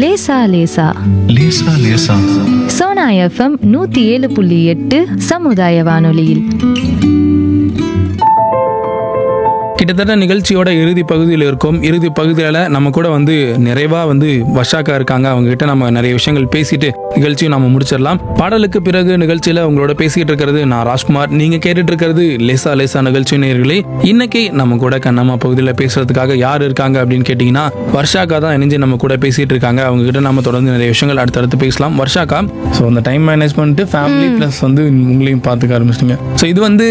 லேசா லேசா லேசா லேசா சோனா எஃப்எம் நூத்தி ஏழு புள்ளி எட்டு சமுதாய வானொலியில் கிட்டத்தட்ட நிகழ்ச்சியோட இறுதி பகுதியில் இருக்கும் இறுதி பகுதியில் நம்ம கூட வந்து நிறைவாக வந்து வர்ஷாக்கா இருக்காங்க அவங்க கிட்ட நம்ம நிறைய விஷயங்கள் பேசிட்டு நிகழ்ச்சியும் நம்ம முடிச்சிடலாம் பாடலுக்கு பிறகு நிகழ்ச்சியில் உங்களோட பேசிக்கிட்டு இருக்கிறது நான் ராஜ்குமார் நீங்க கேட்டுட்டு இருக்கிறது லேசா லேசா நிகழ்ச்சி நேயர்களே இன்னைக்கு நம்ம கூட கண்ணம்மா பகுதியில் பேசுறதுக்காக யார் இருக்காங்க அப்படின்னு கேட்டிங்கன்னா வர்ஷாக்கா தான் இணைஞ்சு நம்ம கூட பேசிட்டு இருக்காங்க அவங்க கிட்ட நம்ம தொடர்ந்து நிறைய விஷயங்கள் அடுத்தடுத்து பேசலாம் வர்ஷாக்கா ஸோ அந்த டைம் மேனேஜ்மெண்ட் ஃபேமிலி ப்ளஸ் வந்து உங்களையும் பார்த்துக்க ஆரம்பிச்சிட்டிங்க ஸோ இது வந்து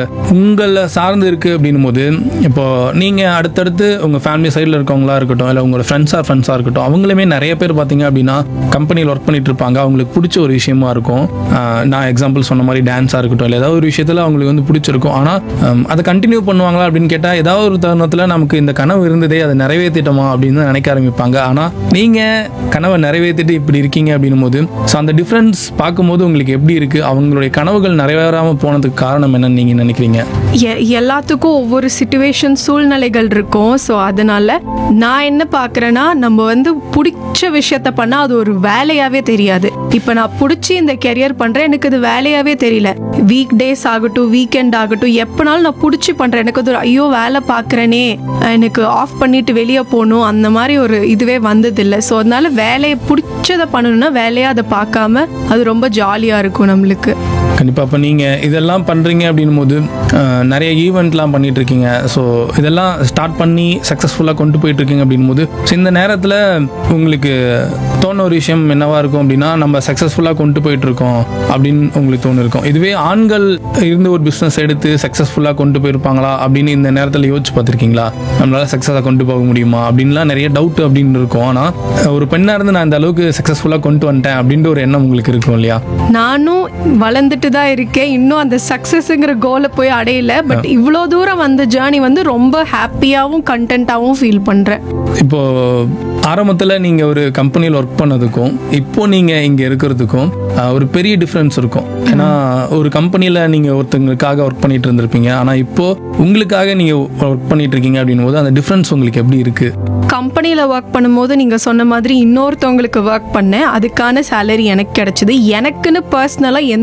உங்களை சார்ந்து இருக்கு அப்படின்னும் போது இப்போ நீங்க அடுத்தடுத்து உங்க ஃபேமிலி சைடில் இருக்கவங்களா இருக்கட்டும் இல்லை உங்களோட ஃப்ரெண்ட்ஸாக ஃப்ரெண்ட்ஸாக இருக்கட்டும் அவங்களுமே நிறைய பேர் பார்த்தீங்க அப்படின்னா கம்பெனியில் ஒர்க் பண்ணிட்டு இருப்பாங்க அவங்களுக்கு பிடிச்ச ஒரு விஷயமா இருக்கும் ஆஹ் நான் எக்ஸாம்பிள் சொன்ன மாதிரி டான்ஸாக இருக்கட்டும் இல்லை ஏதாவது ஒரு விஷயத்தில் அவங்களுக்கு வந்து பிடிச்சிருக்கும் ஆனால் அதை கண்டினியூ பண்ணுவாங்களா அப்படின்னு கேட்டால் ஏதாவது ஒரு தருணத்தில் நமக்கு இந்த கனவு இருந்ததே அதை நிறைவேற்றிட்டோமா அப்படின்னு தான் நினைக்க ஆரம்பிப்பாங்க ஆனால் நீங்கள் கனவை நிறைவேற்றிட்டு இப்படி இருக்கீங்க அப்படின்னும் போது ஸோ அந்த டிஃப்ரென்ஸ் பார்க்கும்போது உங்களுக்கு எப்படி இருக்கு அவங்களுடைய கனவுகள் நிறைவேறாமல் போனதுக்கு காரணம் என்னன்னு நீங்கள் நினைக்கிறீங்க எ- எல்லாத்துக்கும் ஒவ்வொரு சுச்சுவேஷன் சூழ்நிலைகள் இருக்கும் ஸோ அதனால நான் என்ன பார்க்குறேன்னா நம்ம வந்து பிடிச்ச விஷயத்த பண்ணால் அது ஒரு வேலையாவே தெரியாது இப்போ நான் பிடிச்சி இந்த கெரியர் பண்ணுறேன் எனக்கு அது வேலையாவே தெரியல வீக் டேஸ் ஆகட்டும் வீக்கெண்ட் ஆகட்டும் எப்போனாலும் நான் பிடிச்சி பண்ணுறேன் எனக்கு அது ஒரு ஐயோ வேலை பார்க்குறேனே எனக்கு ஆஃப் பண்ணிட்டு வெளியே போகணும் அந்த மாதிரி ஒரு இதுவே வந்ததில்லை ஸோ அதனால வேலையை பிடிச்சதை பண்ணணும்னா வேலையாக அதை பார்க்காம அது ரொம்ப ஜாலியாக இருக்கும் நம்மளுக்கு கண்டிப்பாக இப்போ நீங்கள் இதெல்லாம் பண்ணுறீங்க அப்படின்னும் போது அஹ், நிறைய ஈவெண்ட்லாம் பண்ணிட்டு இருக்கீங்க ஸோ இதெல்லாம் ஸ்டார்ட் பண்ணி சக்ஸஸ்ஃபுல்லாக கொண்டு போயிட்டு இருக்கீங்க அப்படின்னும் போது ஸோ இந்த நேரத்தில் உங்களுக்கு தோண ஒரு விஷயம் என்னவா இருக்கும் அப்படின்னா நம்ம சக்ஸஸ்ஃபுல்லாக கொண்டு போயிட்டு இருக்கோம் அப்படின்னு உங்களுக்கு தோணு இருக்கும் இதுவே ஆண்கள் இருந்து ஒரு பிஸ்னஸ் எடுத்து சக்ஸஸ்ஃபுல்லாக கொண்டு போயிருப்பாங்களா அப்படின்னு இந்த நேரத்தில் யோசிச்சு பார்த்துருக்கீங்களா நம்மளால சக்ஸஸாக கொண்டு போக முடியுமா அப்படின்லாம் நிறைய டவுட் அப்படின்னு இருக்கும் ஆனால் ஒரு பெண்ணாக இருந்து நான் இந்த அளவுக்கு சக்ஸஸ்ஃபுல்லாக கொண்டு வந்துட்டேன் அப்படின்ற ஒரு எண்ணம் உங்களுக்கு இருக்கும் இல்லையா நானும் வளர்ந்துட்டு தான் இருக்கேன் இன்னும் அந்த சக்ஸஸ்ங்கிற கோலை போய் அடையல பட் இவ்வளோ தூரம் வந்த ஜேர்னி வந்து ரொம்ப ஹாப்பியாகவும் கண்டென்ட்டாகவும் ஃபீல் பண்ணுறேன் இப்போ ஆரம்பத்தில் நீங்கள் ஒரு கம்பெனியில் ஒர்க் பண்ணதுக்கும் இப்போ நீங்கள் இங்கே இருக்கிறதுக்கும் ஆஹ், ஒரு பெரிய டிஃப்ரென்ஸ் இருக்கும் ஏன்னா ஒரு கம்பெனியில் நீங்கள் ஒருத்தங்களுக்காக ஒர்க் பண்ணிட்டு இருந்திருப்பீங்க ஆனால் இப்போ உங்களுக்காக நீங்கள் ஒர்க் பண்ணிட்டு இருக்கீங்க அப்படின்னும் போது அந்த டிஃப்ரென்ஸ் உங்களுக்கு எப்படி இருக்கு கம்பெனியில் ஒர்க் பண்ணும்போது நீங்கள் சொன்ன மாதிரி இன்னொருத்தவங்களுக்கு ஒர்க் பண்ணேன் அதுக்கான சேலரி எனக்கு கிடைச்சது எனக்குன்னு பர்சனலாக எந்த